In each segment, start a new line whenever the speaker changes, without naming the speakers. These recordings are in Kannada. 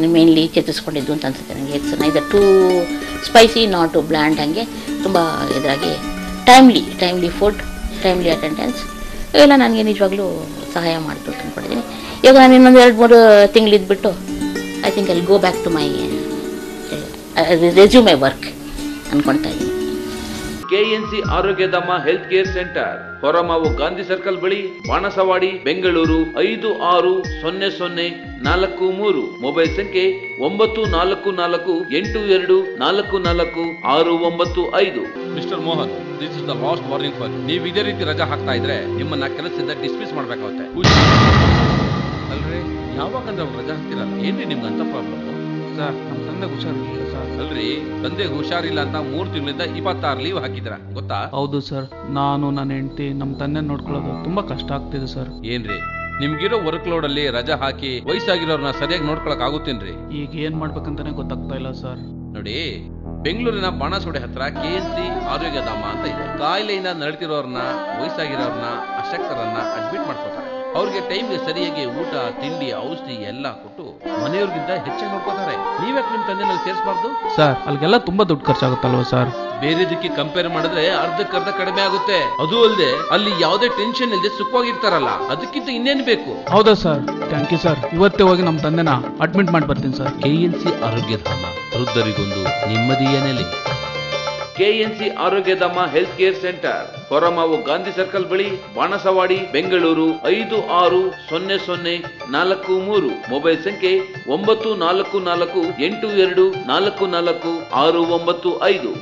ಮೇನ್ಲಿ ಚೇತರಿಸ್ಕೊಂಡಿದ್ದು ಅಂತ ಅನ್ಸುತ್ತೆ ನನಗೆ it's neither too spicy not too bland ಹಾಗೆ ತುಂಬ ಇದಾಗಿ timely timely food timely attendance ಇವೆಲ್ಲ ನನಗೆ ನಿಜವಾಗ್ಲೂ ಸಹಾಯ ಮಾಡ್ತು ಅಂತ ಅಂದ್ಕೊಂಡಿದ್ದೀನಿ ಇವಾಗ ನಾನು ಇನ್ನೊಂದು ಎರಡು ಮೂರು ತಿಂಗಳಿದ್ಬಿಟ್ಟು ಐ ಥಿಂಕ್ ಅಲ್ಲಿ go back to my resume work ಅಂದ್ಕೊಳ್ತಾ ಇದ್ದೀನಿ
KNC Arogyadhama health care centre Horamavu Gandhi circle ಬಳಿ ಬಾಣಸವಾಡಿ ಬೆಂಗಳೂರು ಐದು ಆರು ಸೊನ್ನೆ ಸೊನ್ನೆ ನಾಲ್ಕು ಮೂರು ಮೊಬೈಲ್ ಸಂಖ್ಯೆ ಒಂಬತ್ತು ನಾಲ್ಕು ನಾಲ್ಕು ಎಂಟು ಎರಡು ನಾಲ್ಕು ನಾಲ್ಕು ಆರು ಒಂಬತ್ತು ಐದು
mister Mohan this is the last warning for ನೀವು ಇದೇ ರೀತಿ ರಜಾ ಹಾಕ್ತಾ ಇದ್ರೆ ನಿಮ್ಮನ್ನ ಕೆಲಸದಿಂದ ಡಿಸ್ಮಿಸ್ ಮಾಡ್ಬೇಕಾಗುತ್ತೆ ಅಲ್ರಿ ಯಾವಾಗಂದ್ರೆ ಅವ್ರು ರಜಾ ಹಾಕ್ತಿರಲ್ಲ ಏನ್ರಿ ನಿಮ್ಗೆ ಅಂತ ಪ್ರಾಬ್ಲಮ್
ಸರ್ ನಮ್ಮ ತಂದೆ ಹುಷಾರಿಲ್ಲ ಸರ್
ಅಲ್ರಿ ತಂದೆಗೆ ಹುಷಾರಿಲ್ಲ ಅಂತ ಮೂರ್ ತಿಂಗಳಿಂದ ಇಪ್ಪತ್ತಾರು ಲೀವ್ ಹಾಕಿದ್ರ ಗೊತ್ತಾ
ಹೌದು ಸರ್ ನಾನು ನನ್ನ ಹೆಂಡತಿ ನಮ್ಮ ತಂದೆ ನೋಡ್ಕೊಳ್ಳೋದು ತುಂಬಾ ಕಷ್ಟ ಆಗ್ತಿದೆ ಸರ್
ಏನ್ರಿ ನಿಮ್ಗಿರೋ ವರ್ಕ್ ಲೋಡ್ ಅಲ್ಲಿ ರಜಾ ಹಾಕಿ ವಯಸ್ಸಾಗಿರೋರ್ನ ಸರಿಯಾಗಿ ನೋಡ್ಕೊಳಕ್ ಆಗುತ್ತೇನ್ರಿ
ಈಗ ಏನ್ ಮಾಡ್ಬೇಕಂತಾನೆ ಗೊತ್ತಾಗ್ತಾ ಇಲ್ಲ ಸರ್
ನೋಡಿ ಬೆಂಗಳೂರಿನ ಬಾಣಸೋಡೆ ಹತ್ರ ಕೆ ಎಸ್ ಸಿ ಆರೋಗ್ಯಧಾಮ ಅಂತ ಇದೆ ಕಾಯಿಲೆಯಿಂದ ನರಳ್ತಿರೋರ್ನ ವಯಸ್ಸಾಗಿರೋರ್ನ ಅಶಕ್ತರನ್ನ ಅಡ್ಮಿಟ್ ಮಾಡ್ಕೋತಾರೆ ಅವ್ರಿಗೆ ಟೈಮ್ಗೆ ಸರಿಯಾಗಿ ಊಟ ತಿಂಡಿ ಔಷಧಿ ಎಲ್ಲ ಕೊಟ್ಟು ಮನೆಯವ್ರಿಗಿಂತ ಹೆಚ್ಚಾಗಿ ನೋಡ್ಕೋತಾರೆ ನೀವ್ಯಾಕೆ ನಿಮ್ ತಂದೆನಲ್ಲಿ ಸೇರಿಸಬಾರ್ದು
ಸರ್ ಅಲ್ಲಿಗೆಲ್ಲ ತುಂಬಾ ದುಡ್ಡು ಖರ್ಚಾಗುತ್ತಲ್ವ ಸರ್
ಬೇರೆದಕ್ಕೆ ಕಂಪೇರ್ ಮಾಡಿದ್ರೆ ಅರ್ಧಕ್ಕರ್ಧ ಕಡಿಮೆ ಆಗುತ್ತೆ ಅದು ಅಲ್ಲದೆ ಅಲ್ಲಿ ಯಾವುದೇ ಟೆನ್ಷನ್ ಇಲ್ಲದೆ ಸುಖವಾಗಿರ್ತಾರಲ್ಲ ಅದಕ್ಕಿಂತ ಇನ್ನೇನು ಬೇಕು
ಹೌದಾ ಸರ್ ಥ್ಯಾಂಕ್ ಯು ಸರ್ ಇವತ್ತೇ ಹೋಗಿ ನಮ್ಮ ತಂದೆನ ಅಡ್ಮಿಟ್ ಮಾಡಿ ಬರ್ತೀನಿ ಸರ್
ಕೆಎನ್ಸಿ ಆರೋಗ್ಯಧಾಮ ವೃದ್ಧರಿಗೊಂದು ನೆಮ್ಮದಿಯ ನೆಲೆ
KNC Arogyadhama health care centre Horamavu Gandhi circle ಬಳಿ ಬಾಣಸವಾಡಿ ಬೆಂಗಳೂರು ಐದು ಆರು ಸೊನ್ನೆ ಸೊನ್ನೆ ನಾಲ್ಕು ಮೂರು ಮೊಬೈಲ್ ಸಂಖ್ಯೆ ಒಂಬತ್ತು ನಾಲ್ಕು ನಾಲ್ಕು ಎಂಟು ಎರಡು ನಾಲ್ಕು ನಾಲ್ಕು ಆರು ಒಂಬತ್ತು ಐದು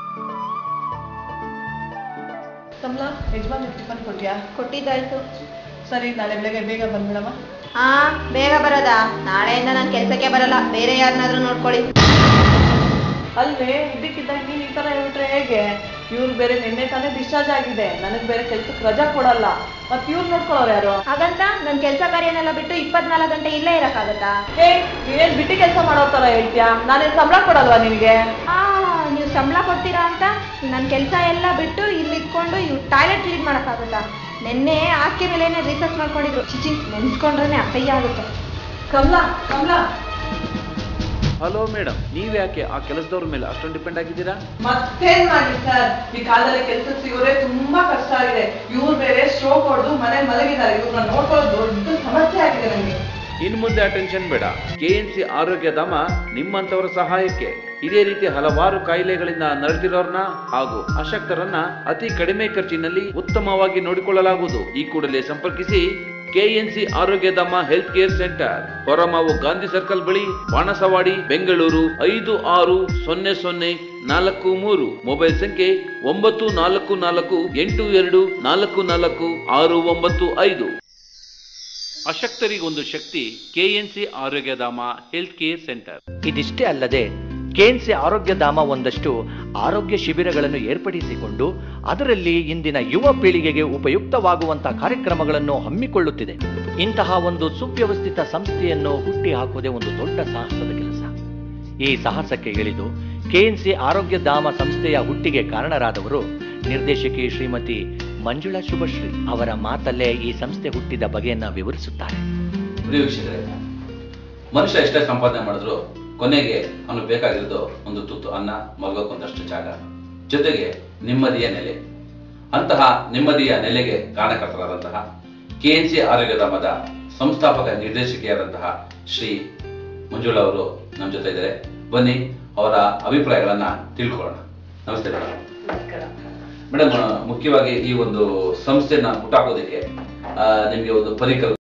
ಕಮಲಾ ಯಜಮಾನ್ ಟಿಫನ್ ಕೊಟ್ಯಾ
ಕೊಟ್ಟಿದ್ದಾಯ್ತು
ಸರಿ ನಾಳೆ ಬೆಳಗ್ಗೆ ಬೇಗ ಬಂದ್ಬಿಡಮ್ಮ
ಹಾ ಬೇಗ ಬರೋದಾ ನಾಳೆಯಿಂದ ನಾನು ಕೆಲಸಕ್ಕೆ ಬರಲ್ಲ ಬೇರೆ ಯಾರನ್ನಾದ್ರೂ ನೋಡ್ಕೊಳ್ಳಿ
ಅಲ್ವೇ ಇದಕ್ಕಿದ್ದಾಗ ನೀನ್ ಈ ತರ ಹೇಳ್ಬಿಟ್ರೆ ಹೇಗೆ ಇವ್ರು ಬೇರೆ ನಿನ್ನೆ ತಾನೇ ಡಿಸ್ಚಾರ್ಜ್ ಆಗಿದೆ ನನಗ್ ಬೇರೆ ಕೆಲ್ಸಕ್ಕೆ ರಜಾ ಕೊಡಲ್ಲ ಮತ್ ಇವ್ರು ನೋಡ್ಕೊಳ್ಳೋರು ಯಾರು
ಹಾಗಂತ ನನ್ನ ಕೆಲಸ ಕಾರ್ಯನೆಲ್ಲ ಬಿಟ್ಟು ಇಪ್ಪತ್ನಾಲ್ಕು ಗಂಟೆ ಇಲ್ಲೇ ಇರಕ್ಕಾಗತ್ತಾ
ಹೇ ನೀನೇನ್ ಬಿಟ್ಟಿ ಕೆಲಸ ಮಾಡೋ ತರ ಹೇಳ್ತೀಯಾ ನಾನೇನ್ ಸಂಬಳ ಕೊಡಲ್ವಾ ನಿನಗೆ
ಆ ನೀವು ಸಂಬಳ ಕೊಡ್ತೀರಾ ಅಂತ ನನ್ನ ಕೆಲಸ ಎಲ್ಲ ಬಿಟ್ಟು ಇಲ್ಲಿ ಇಟ್ಕೊಂಡು ಇವ್ ಟಾಯ್ಲೆಟ್ ಕ್ಲೀನ್ ಮಾಡೋಕ್ಕಾಗತ್ತಾ ನಿನ್ನೆ ಆಕೆ ಮೇಲೇನೆ ರಿಸರ್ಚ್ ಮಾಡ್ಕೊಂಡಿದ್ರು ಚಿಚಿ ನೆನ್ಸ್ಕೊಂಡ್ರೆ ಅಸಹ್ಯ ಆಗುತ್ತೆ
ಕಮಲಾ ಕಮಲಾ
ಹಲೋ ಮೇಡಮ್ ನೀವ್ಯಾಕೆ ಆ ಕೆಲಸದವ್ರ ಮೇಲೆ ಅಷ್ಟೊಂದು ಡಿಪೆಂಡ್ ಆಗಿದ್ದೀರಾ
ಮತ್ತೇನ್ ಮಾಡಿ ಸರ್ ಈ ಕಾಲದಲ್ಲಿ ಕೆಲಸ ಸಿಗೋರೆ ತುಂಬಾ ಕಷ್ಟ ಆಗಿದೆ ಇವ್ರು ಬೇರೆ ಸ್ಟ್ರೋಕ್ ಹೊಡೆದು ಮನೆ ಮಲಗಿದ್ದಾರೆ ಇವ್ರನ್ನ ನೋಡ್ಕೊಳ್ಳೋದು ದೊಡ್ಡ ಸಮಸ್ಯೆ ಆಗಿದೆ ನನಗೆ
ಇನ್ ಮುಂದೆ ಆ ಟೆನ್ಷನ್ ಬೇಡ ಕೆಎನ್ಸಿ ಆರೋಗ್ಯಧಾಮ ನಿಮ್ಮಂತವರ ಸಹಾಯಕ್ಕೆ ಇದೇ ರೀತಿ ಹಲವಾರು ಕಾಯಿಲೆಗಳಿಂದ ನರಳಿರೋರ್ನ ಹಾಗೂ ಅಶಕ್ತರನ್ನ ಅತಿ ಕಡಿಮೆ ಖರ್ಚಿನಲ್ಲಿ ಉತ್ತಮವಾಗಿ ನೋಡಿಕೊಳ್ಳಲಾಗುವುದು ಈ ಕೂಡಲೇ ಸಂಪರ್ಕಿಸಿ KNC Arogyadhama health care centre Horamavu Gandhi circle ಬಳಿ ಬಾಣಸವಾಡಿ ಬೆಂಗಳೂರು ಐದು ಆರು ಸೊನ್ನೆ ಸೊನ್ನೆ ನಾಲ್ಕು ಮೂರು ಮೊಬೈಲ್ ಸಂಖ್ಯೆ ಒಂಬತ್ತು ನಾಲ್ಕು ನಾಲ್ಕು ಎಂಟು ಎರಡು ನಾಲ್ಕು ನಾಲ್ಕು ಆರು ಒಂಬತ್ತು ಐದು ಅಶಕ್ತರಿಗೊಂದು ಶಕ್ತಿ KNC Arogyadhama health care centre
ಇದಿಷ್ಟೇ ಅಲ್ಲದೆ ಕೆಎನ್ಸಿ ಆರೋಗ್ಯಧಾಮ ಒಂದಷ್ಟು ಆರೋಗ್ಯ ಶಿಬಿರಗಳನ್ನು ಏರ್ಪಡಿಸಿಕೊಂಡು ಅದರಲ್ಲಿ ಇಂದಿನ ಯುವ ಪೀಳಿಗೆಗೆ ಉಪಯುಕ್ತವಾಗುವಂತಹ ಕಾರ್ಯಕ್ರಮಗಳನ್ನು ಹಮ್ಮಿಕೊಳ್ಳುತ್ತಿದೆ ಇಂತಹ ಒಂದು ಸುವ್ಯವಸ್ಥಿತ ಸಂಸ್ಥೆಯನ್ನು ಹುಟ್ಟಿ ಹಾಕುವುದೇ ಒಂದು ದೊಡ್ಡ ಸಾಹಸದ ಕೆಲಸ ಈ ಸಾಹಸಕ್ಕೆ ಇಳಿದು ಕೆಎನ್ಸಿ ಆರೋಗ್ಯಧಾಮ ಸಂಸ್ಥೆಯ ಹುಟ್ಟಿಗೆ ಕಾರಣರಾದವರು ನಿರ್ದೇಶಕಿ ಶ್ರೀಮತಿ ಮಂಜುಳಾ ಶುಭಶ್ರೀ ಅವರ ಮಾತಲ್ಲೇ ಈ ಸಂಸ್ಥೆ ಹುಟ್ಟಿದ ಬಗೆಯನ್ನ ವಿವರಿಸುತ್ತಾರೆ
ಪ್ರಿಯ ವೀಕ್ಷಕರೇ ಮನುಷ್ಯ ಎಷ್ಟೇ ಸಂಪಾದನೆ ಮಾಡಿದ್ರು ಕೊನೆಗೆ ಅವನು ಬೇಕಾಗಿರೋದು ಒಂದು ತುತ್ತು ಅನ್ನ ಮಲಗೋಕ್ ಒಂದಷ್ಟು ಜಾಗ ಜೊತೆಗೆ ನೆಮ್ಮದಿಯ ನೆಲೆ ಅಂತಹ ನೆಮ್ಮದಿಯ ನೆಲೆಗೆ ಕಾರಣಕರ್ತರಾದಂತಹ ಕೆ ಎನ್ ಸಿ ಆರೋಗ್ಯಧಾಮದ ಸಂಸ್ಥಾಪಕ ನಿರ್ದೇಶಕಿಯಾದಂತಹ ಶ್ರೀ ಮಂಜುಳಾ ಅವರು ನಮ್ಮ ಜೊತೆ ಇದ್ದಾರೆ ಬನ್ನಿ ಅವರ ಅಭಿಪ್ರಾಯಗಳನ್ನ ತಿಳ್ಕೊಳ್ಳೋಣ ನಮಸ್ತೆ ಮೇಡಮ್ ಮೇಡಮ್ ಮುಖ್ಯವಾಗಿ ಈ ಒಂದು ಸಂಸ್ಥೆನ ಹುಟ್ಟಾಕೋದಕ್ಕೆ ಆ, ನಿಮ್ಗೆ ಒಂದು ಪರಿಕಲ್ಪನೆ